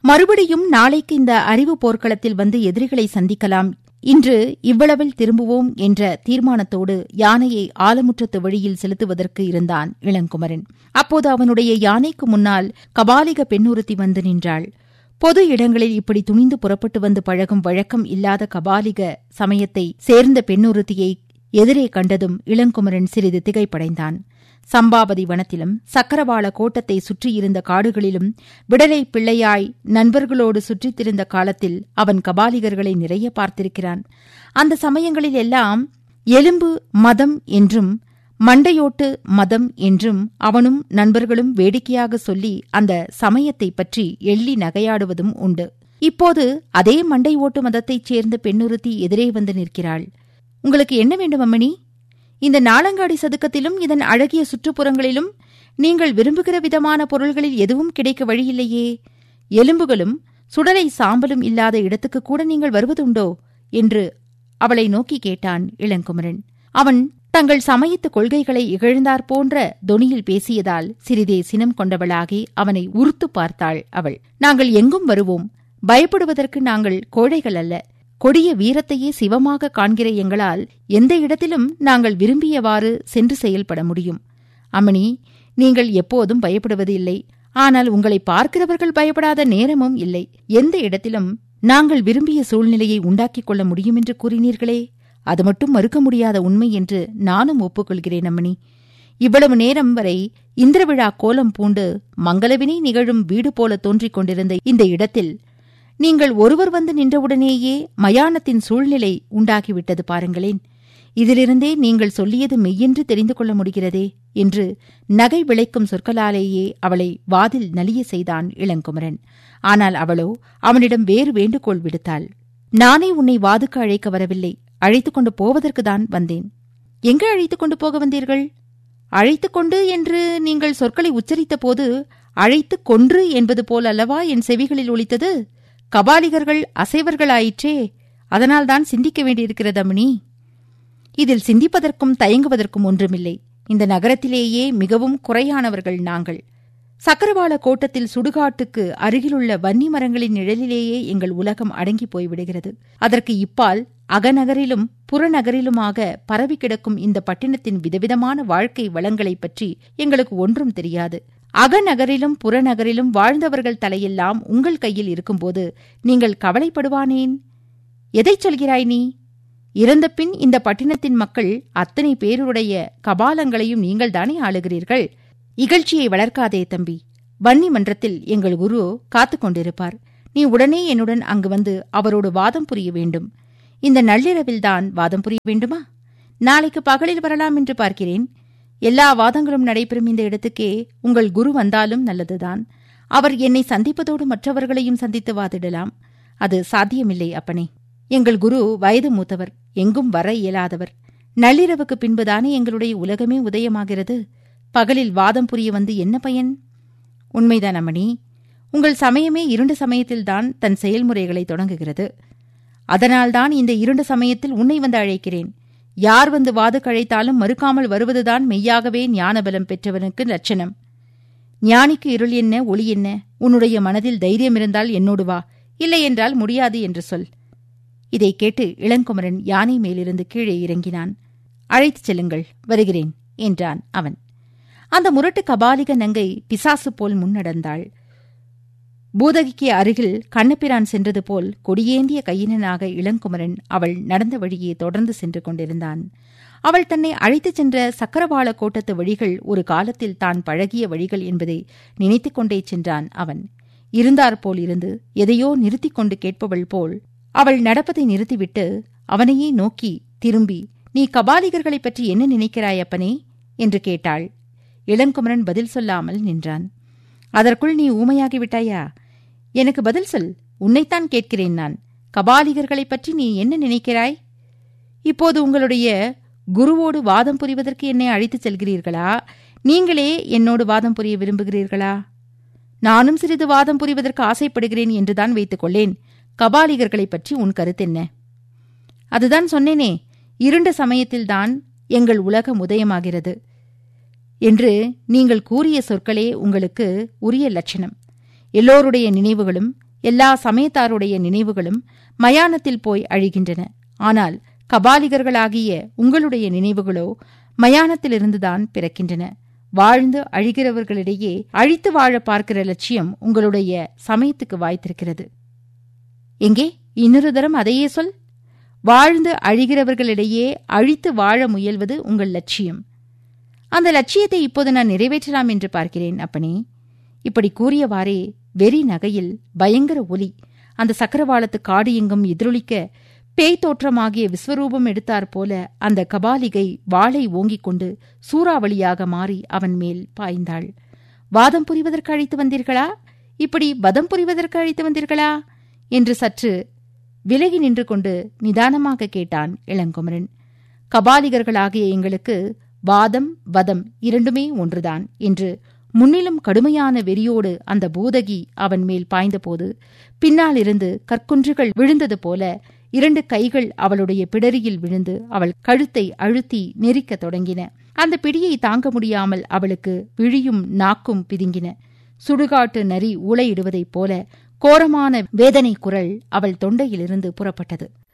மறுபடியும் நாளைக்கு இந்த அறிவு போர்க்களத்தில் வந்து எதிரிகளை சந்திக்கலாம் இன்று இவ்வளவில் திரும்புவோம் என்ற தீர்மானத்தோடு யானையை ஆலமுற்றத்து வழியில் செலுத்துவதற்கு இருந்தான் இளங்குமரன் அப்போது அவனுடைய யானைக்கு முன்னால் கபாலிக பெண்ணுறுத்தி வந்து நின்றாள் பொது இடங்களில் இப்படி துணிந்து புறப்பட்டு வந்து பழகும் வழக்கம் இல்லாத கபாலிக சமயத்தை சேர்ந்த பெண்ணுறுத்தியை எதிரே கண்டதும் இளங்குமரன் சிறிது திகைப்படைந்தான் சம்பாபதி வனத்திலும் சக்கரவாள கோட்டத்தை சுற்றியிருந்த காடுகளிலும் விடலை பிள்ளையாய் நண்பர்களோடு சுற்றித் திரிந்த காலத்தில் அவன் கபாலிகர்களை நிறைய பார்த்திருக்கிறான் அந்த சமயங்களில் எல்லாம் எலும்பு மதம் என்றும் மண்டையோட்டு மதம் என்றும் அவனும் நண்பர்களும் வேடிக்கையாக சொல்லி அந்த சமயத்தை பற்றி எள்ளி நகையாடுவதும் உண்டு இப்போது அதே மண்டை ஓட்டு மதத்தைச் சேர்ந்த பெண்ணுறுத்தி எதிரே வந்து நிற்கிறாள் உங்களுக்கு என்ன வேண்டும் அம்மணி இந்த நாளங்காடி சதுக்கத்திலும் இதன் அழகிய சுற்றுப்புறங்களிலும் நீங்கள் விரும்புகிற விதமான பொருள்களில் எதுவும் கிடைக்க வழியில்லையே எலும்புகளும் சுடலை சாம்பலும் இல்லாத இடத்துக்கு கூட நீங்கள் வருவதுண்டோ என்று அவளை நோக்கி கேட்டான் இளங்குமரன் அவன் தங்கள் சமயத்து கொள்கைகளை இகழ்ந்தாற் போன்ற தொனியில் பேசியதால் சிறிதே சினம் கொண்டவளாகி அவனை உறுத்து பார்த்தாள் அவள் நாங்கள் எங்கும் வருவோம் பயப்படுவதற்கு நாங்கள் கோழைகள் அல்ல கொடிய வீரத்தையே சிவமாக காண்கிற எங்களால் எந்த இடத்திலும் நாங்கள் விரும்பியவாறு சென்று செயல்பட முடியும் அம்மணி நீங்கள் எப்போதும் பயப்படுவது இல்லை ஆனால் உங்களை பார்க்கிறவர்கள் பயப்படாத நேரமும் இல்லை எந்த இடத்திலும் நாங்கள் விரும்பிய சூழ்நிலையை உண்டாக்கிக் கொள்ள முடியும் என்று கூறினீர்களே அது மட்டும் மறுக்க முடியாத உண்மை என்று நானும் ஒப்புக்கொள்கிறேன் அம்மணி இவ்வளவு நேரம் வரை இந்திரவிழா கோலம் பூண்டு மங்களவினை நிகழும் வீடு போல தோன்றிக் கொண்டிருந்த இந்த இடத்தில் நீங்கள் ஒருவர் வந்து நின்றவுடனேயே மயானத்தின் சூழ்நிலை உண்டாகிவிட்டது பாருங்களேன் இதிலிருந்தே நீங்கள் சொல்லியது மெய்யென்று தெரிந்து கொள்ள முடிகிறதே என்று நகை விளைக்கும் சொற்களாலேயே அவளை வாதில் நலிய செய்தான் இளங்குமரன் ஆனால் அவளோ அவனிடம் வேறு வேண்டுகோள் விடுத்தாள் நானே உன்னை வாதுக்கு அழைக்க வரவில்லை அழைத்துக் கொண்டு போவதற்குதான் வந்தேன் எங்கே அழைத்துக் கொண்டு போக வந்தீர்கள் அழைத்துக் கொண்டு என்று நீங்கள் சொற்களை உச்சரித்த போது அழைத்துக் கொன்று என்பது போல் அல்லவா என் செவிகளில் ஒலித்தது கபாலிகர்கள் அசைவர்களாயிற்றே அதனால்தான் சிந்திக்க வேண்டியிருக்கிறது அம்னி இதில் சிந்திப்பதற்கும் தயங்குவதற்கும் ஒன்றுமில்லை இந்த நகரத்திலேயே மிகவும் குறையானவர்கள் நாங்கள் சக்கரவாள கோட்டத்தில் சுடுகாட்டுக்கு அருகிலுள்ள வன்னி மரங்களின் நிழலிலேயே எங்கள் உலகம் அடங்கி போய்விடுகிறது அதற்கு இப்பால் அகநகரிலும் புறநகரிலுமாக பரவி கிடக்கும் இந்த பட்டினத்தின் விதவிதமான வாழ்க்கை வளங்களைப் பற்றி எங்களுக்கு ஒன்றும் தெரியாது அகநகரிலும் புறநகரிலும் வாழ்ந்தவர்கள் தலையெல்லாம் உங்கள் கையில் இருக்கும்போது நீங்கள் கவலைப்படுவானேன் எதைச் சொல்கிறாய் நீ இறந்த பின் இந்த பட்டினத்தின் மக்கள் அத்தனை பேருடைய கபாலங்களையும் நீங்கள்தானே ஆளுகிறீர்கள் இகழ்ச்சியை வளர்க்காதே தம்பி வன்னி மன்றத்தில் எங்கள் குரு காத்துக் கொண்டிருப்பார் நீ உடனே என்னுடன் அங்கு வந்து அவரோடு வாதம் புரிய வேண்டும் இந்த நள்ளிரவில்தான் வாதம் புரிய வேண்டுமா நாளைக்கு பகலில் வரலாம் என்று பார்க்கிறேன் எல்லா வாதங்களும் நடைபெறும் இந்த இடத்துக்கே உங்கள் குரு வந்தாலும் நல்லதுதான் அவர் என்னை சந்திப்பதோடு மற்றவர்களையும் சந்தித்து வாதிடலாம் அது சாத்தியமில்லை அப்பனே எங்கள் குரு வயது மூத்தவர் எங்கும் வர இயலாதவர் நள்ளிரவுக்கு பின்புதானே எங்களுடைய உலகமே உதயமாகிறது பகலில் வாதம் புரிய வந்து என்ன பயன் உண்மைதான் அம்மணி உங்கள் சமயமே இருண்டு சமயத்தில்தான் தன் செயல்முறைகளை தொடங்குகிறது அதனால்தான் இந்த இருண்டு சமயத்தில் உன்னை வந்து அழைக்கிறேன் யார் வந்து வாது கழைத்தாலும் மறுக்காமல் வருவதுதான் மெய்யாகவே ஞானபலம் பெற்றவனுக்கு லட்சணம் ஞானிக்கு இருள் என்ன ஒளி என்ன உன்னுடைய மனதில் தைரியம் இருந்தால் என்னோடு வா இல்லை என்றால் முடியாது என்று சொல் இதை கேட்டு இளங்குமரன் யானை மேலிருந்து கீழே இறங்கினான் அழைத்துச் செல்லுங்கள் வருகிறேன் என்றான் அவன் அந்த முரட்டு கபாலிக நங்கை பிசாசு போல் முன்னடந்தாள் பூதகிக்கு அருகில் கண்ணபிரான் சென்றது போல் கொடியேந்திய கையினனாக இளங்குமரன் அவள் நடந்த வழியே தொடர்ந்து சென்று கொண்டிருந்தான் அவள் தன்னை அழைத்துச் சென்ற சக்கரவாள கோட்டத்து வழிகள் ஒரு காலத்தில் தான் பழகிய வழிகள் என்பதை நினைத்துக் கொண்டே சென்றான் அவன் இருந்தாற்போல் இருந்து எதையோ நிறுத்திக் கொண்டு கேட்பவள் போல் அவள் நடப்பதை நிறுத்திவிட்டு அவனையே நோக்கி திரும்பி நீ கபாலிகர்களைப் பற்றி என்ன நினைக்கிறாய் அப்பனே என்று கேட்டாள் இளங்குமரன் பதில் சொல்லாமல் நின்றான் அதற்குள் நீ ஊமையாகி விட்டாயா எனக்கு பதில் சொல் உன்னைத்தான் கேட்கிறேன் நான் கபாலிகர்களைப் பற்றி நீ என்ன நினைக்கிறாய் இப்போது உங்களுடைய குருவோடு வாதம் புரிவதற்கு என்னை அழைத்துச் செல்கிறீர்களா நீங்களே என்னோடு வாதம் புரிய விரும்புகிறீர்களா நானும் சிறிது வாதம் புரிவதற்கு ஆசைப்படுகிறேன் என்றுதான் வைத்துக் கொள்ளேன் கபாலிகர்களைப் பற்றி உன் கருத்தென்ன அதுதான் சொன்னேனே இருண்ட சமயத்தில்தான் எங்கள் உலகம் உதயமாகிறது என்று நீங்கள் கூறிய சொற்களே உங்களுக்கு உரிய லட்சணம் எல்லோருடைய நினைவுகளும் எல்லா சமயத்தாருடைய நினைவுகளும் மயானத்தில் போய் அழிகின்றன ஆனால் கபாலிகர்களாகிய உங்களுடைய நினைவுகளோ மயானத்திலிருந்துதான் பிறக்கின்றன வாழ்ந்து அழிகிறவர்களிடையே அழித்து வாழ பார்க்கிற லட்சியம் உங்களுடைய சமயத்துக்கு வாய்த்திருக்கிறது எங்கே இன்னொரு தரம் அதையே சொல் வாழ்ந்து அழிகிறவர்களிடையே அழித்து வாழ முயல்வது உங்கள் லட்சியம் அந்த லட்சியத்தை இப்போது நான் நிறைவேற்றலாம் என்று பார்க்கிறேன் அப்பனே இப்படி கூறியவாறே வெறி நகையில் பயங்கர ஒலி அந்த சக்கரவாளத்து காடு எங்கும் எதிரொலிக்க பேய் தோற்றமாகிய விஸ்வரூபம் எடுத்தாற் போல அந்த கபாலிகை வாளை ஓங்கிக் கொண்டு சூறாவளியாக மாறி அவன் மேல் பாய்ந்தாள் வாதம் புரிவதற்கு அழைத்து வந்தீர்களா இப்படி வதம் புரிவதற்கு அழைத்து வந்தீர்களா என்று சற்று விலகி நின்று கொண்டு நிதானமாக கேட்டான் இளங்குமரன் கபாலிகர்களாகிய எங்களுக்கு வாதம் வதம் இரண்டுமே ஒன்றுதான் என்று முன்னிலும் கடுமையான வெறியோடு அந்த பூதகி அவன் மேல் பாய்ந்தபோது பின்னாலிருந்து கற்குன்றுகள் விழுந்தது போல இரண்டு கைகள் அவளுடைய பிடரியில் விழுந்து அவள் கழுத்தை அழுத்தி நெரிக்கத் தொடங்கின அந்த பிடியை தாங்க முடியாமல் அவளுக்கு விழியும் நாக்கும் பிதுங்கின சுடுகாட்டு நரி ஊளையிடுவதைப் போல கோரமான வேதனை குரல் அவள் தொண்டையிலிருந்து புறப்பட்டது